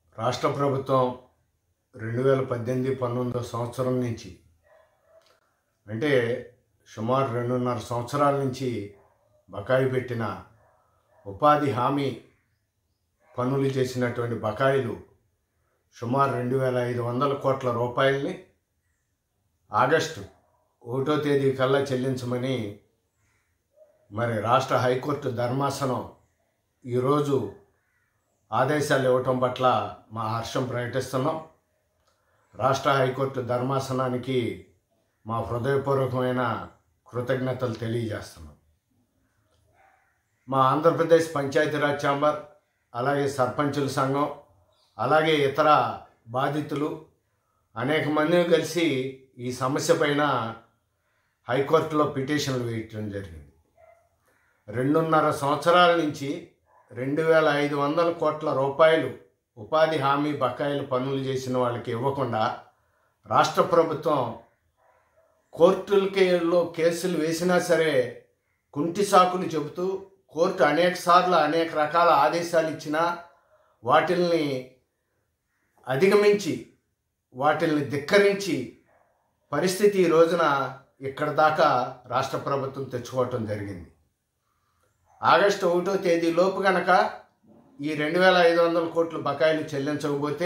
రాష్ట్ర ప్రభుత్వం రెండు వేల పద్దెనిమిది పంతొమ్మిదో సంవత్సరం నుంచి అంటే సుమారు రెండున్నర సంవత్సరాల నుంచి బకాయి పెట్టిన ఉపాధి హామీ పనులు చేసినటువంటి బకాయిలు సుమారు రెండు వేల ఐదు వందల కోట్ల రూపాయల్ని ఆగస్టు ఒకటో తేదీ కల్లా చెల్లించమని మరి రాష్ట్ర హైకోర్టు ధర్మాసనం ఈరోజు ఆదేశాలు ఇవ్వటం పట్ల మా హర్షం ప్రకటిస్తున్నాం రాష్ట్ర హైకోర్టు ధర్మాసనానికి మా హృదయపూర్వకమైన కృతజ్ఞతలు తెలియజేస్తున్నాం మా ఆంధ్రప్రదేశ్ పంచాయతీరాజ్ ఛాంబర్ అలాగే సర్పంచుల సంఘం అలాగే ఇతర బాధితులు అనేక మంది కలిసి ఈ సమస్య పైన హైకోర్టులో పిటిషన్లు వేయటం జరిగింది రెండున్నర సంవత్సరాల నుంచి రెండు వేల ఐదు వందల కోట్ల రూపాయలు ఉపాధి హామీ బకాయిలు పనులు చేసిన వాళ్ళకి ఇవ్వకుండా రాష్ట్ర ప్రభుత్వం కోర్టులలో కేసులు వేసినా సరే కుంటి సాకులు చెబుతూ కోర్టు అనేక సార్లు అనేక రకాల ఆదేశాలు ఇచ్చినా వాటిల్ని అధిగమించి వాటిల్ని ధిక్కరించి పరిస్థితి ఈ రోజున ఇక్కడ దాకా రాష్ట్ర ప్రభుత్వం తెచ్చుకోవటం జరిగింది ఆగస్టు ఒకటో తేదీ లోపు గనక ఈ రెండు వేల ఐదు వందల కోట్ల బకాయిలు చెల్లించకపోతే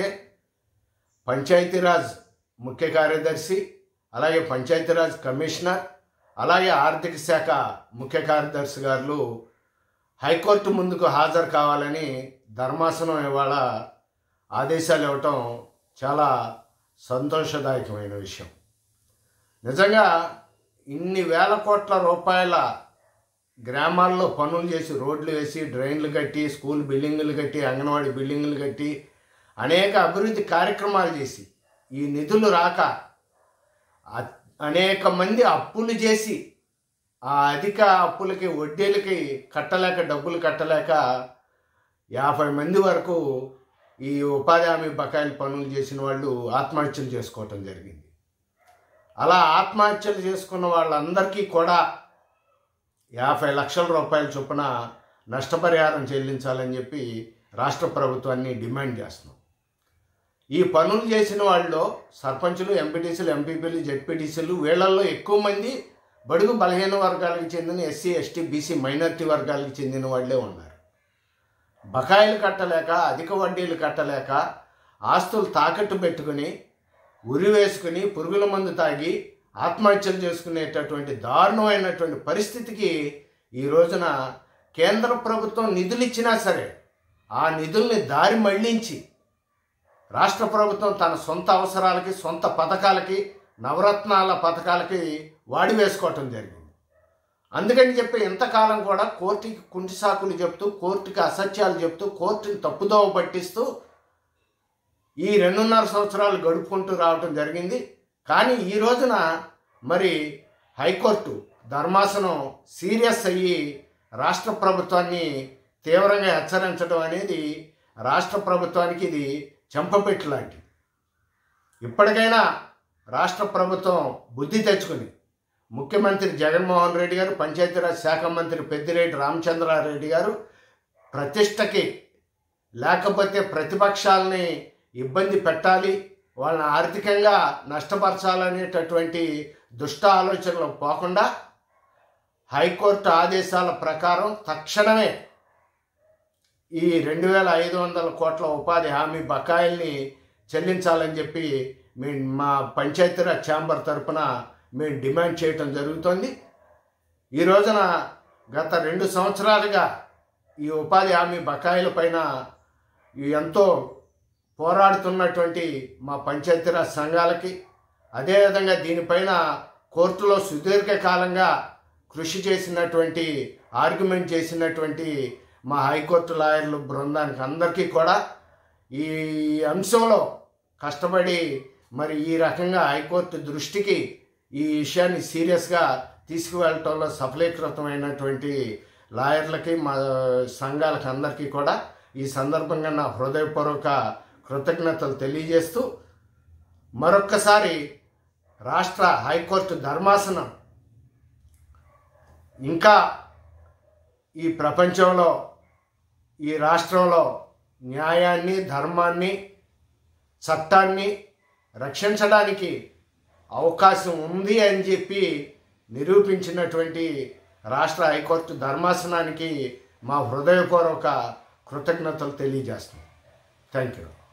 పంచాయతీరాజ్ ముఖ్య కార్యదర్శి అలాగే పంచాయతీరాజ్ కమిషనర్ అలాగే ఆర్థిక శాఖ ముఖ్య కార్యదర్శి గారు హైకోర్టు ముందుకు హాజరు కావాలని ధర్మాసనం ఇవాళ ఆదేశాలు ఇవ్వటం చాలా సంతోషదాయకమైన విషయం నిజంగా ఇన్ని వేల కోట్ల రూపాయల గ్రామాల్లో పనులు చేసి రోడ్లు వేసి డ్రైన్లు కట్టి స్కూల్ బిల్డింగులు కట్టి అంగన్వాడీ బిల్డింగులు కట్టి అనేక అభివృద్ధి కార్యక్రమాలు చేసి ఈ నిధులు రాక అ- అనేక మంది అప్పులు చేసి ఆ అధిక అప్పులకి వడ్డీలకి కట్టలేక డబ్బులు కట్టలేక యాభై మంది వరకు ఈ ఉపాధి హామీ బకాయిల పనులు చేసిన వాళ్ళు ఆత్మహత్యలు చేసుకోవటం జరిగింది అలా ఆత్మహత్యలు చేసుకున్న వాళ్ళందరికీ కూడా యాభై లక్షల రూపాయల చొప్పున నష్టపరిహారం చెల్లించాలని చెప్పి రాష్ట్ర ప్రభుత్వాన్ని డిమాండ్ చేస్తున్నాం ఈ పనులు చేసిన వాళ్ళు సర్పంచులు ఎంపీటీసీలు ఎంపీపీలు జెడ్పీటీసీలు వీళ్ళల్లో ఎక్కువ మంది బడుగు బలహీన వర్గాలకు చెందిన ఎస్సీ ఎస్టీ బీసీ మైనారిటీ వర్గాలకు చెందిన వాళ్ళే ఉన్నారు బకాయిలు కట్టలేక అధిక వడ్డీలు కట్టలేక ఆస్తులు తాకట్టు పెట్టుకుని ఉరి వేసుకుని పురుగుల మందు తాగి ఆత్మహత్యలు చేసుకునేటటువంటి దారుణమైనటువంటి పరిస్థితికి ఈ రోజున కేంద్ర ప్రభుత్వం నిధులు ఇచ్చినా సరే ఆ నిధుల్ని దారి మళ్లించి రాష్ట్ర ప్రభుత్వం తన సొంత అవసరాలకి సొంత పథకాలకి నవరత్నాల పథకాలకి వాడి వేసుకోవటం జరిగింది అందుకని చెప్పి ఇంతకాలం కూడా కోర్టుకి కుంటి సాకులు చెప్తూ కోర్టుకి అసత్యాలు చెప్తూ కోర్టుని తప్పుదోవ పట్టిస్తూ ఈ రెండున్నర సంవత్సరాలు గడుపుకుంటూ రావటం జరిగింది కానీ ఈ రోజున మరి హైకోర్టు ధర్మాసనం సీరియస్ అయ్యి రాష్ట్ర ప్రభుత్వాన్ని తీవ్రంగా హెచ్చరించడం అనేది రాష్ట్ర ప్రభుత్వానికి ఇది చెంపపెట్టు లాంటిది ఇప్పటికైనా రాష్ట్ర ప్రభుత్వం బుద్ధి తెచ్చుకుని ముఖ్యమంత్రి జగన్మోహన్ రెడ్డి గారు పంచాయతీరాజ్ శాఖ మంత్రి పెద్దిరెడ్డి రామచంద్రారెడ్డి గారు ప్రతిష్టకి లేకపోతే ప్రతిపక్షాలని ఇబ్బంది పెట్టాలి వాళ్ళని ఆర్థికంగా నష్టపరచాలనేటటువంటి దుష్ట ఆలోచనలు పోకుండా హైకోర్టు ఆదేశాల ప్రకారం తక్షణమే ఈ రెండు వేల ఐదు వందల కోట్ల ఉపాధి హామీ బకాయిల్ని చెల్లించాలని చెప్పి మీ మా పంచాయతీరాజ్ ఛాంబర్ తరపున మేము డిమాండ్ చేయటం జరుగుతోంది ఈ రోజున గత రెండు సంవత్సరాలుగా ఈ ఉపాధి హామీ బకాయిల పైన ఎంతో పోరాడుతున్నటువంటి మా పంచాయతీరాజ్ సంఘాలకి అదేవిధంగా దీనిపైన కోర్టులో సుదీర్ఘకాలంగా కృషి చేసినటువంటి ఆర్గ్యుమెంట్ చేసినటువంటి మా హైకోర్టు లాయర్లు బృందానికి అందరికీ కూడా ఈ అంశంలో కష్టపడి మరి ఈ రకంగా హైకోర్టు దృష్టికి ఈ విషయాన్ని సీరియస్గా తీసుకువెళ్ళటంలో సఫలీకృతమైనటువంటి లాయర్లకి మా సంఘాలకి అందరికీ కూడా ఈ సందర్భంగా నా హృదయపూర్వక కృతజ్ఞతలు తెలియజేస్తూ మరొక్కసారి రాష్ట్ర హైకోర్టు ధర్మాసనం ఇంకా ఈ ప్రపంచంలో ఈ రాష్ట్రంలో న్యాయాన్ని ధర్మాన్ని చట్టాన్ని రక్షించడానికి అవకాశం ఉంది అని చెప్పి నిరూపించినటువంటి రాష్ట్ర హైకోర్టు ధర్మాసనానికి మా హృదయపూర్వక కృతజ్ఞతలు తెలియజేస్తున్నాం థ్యాంక్ యూ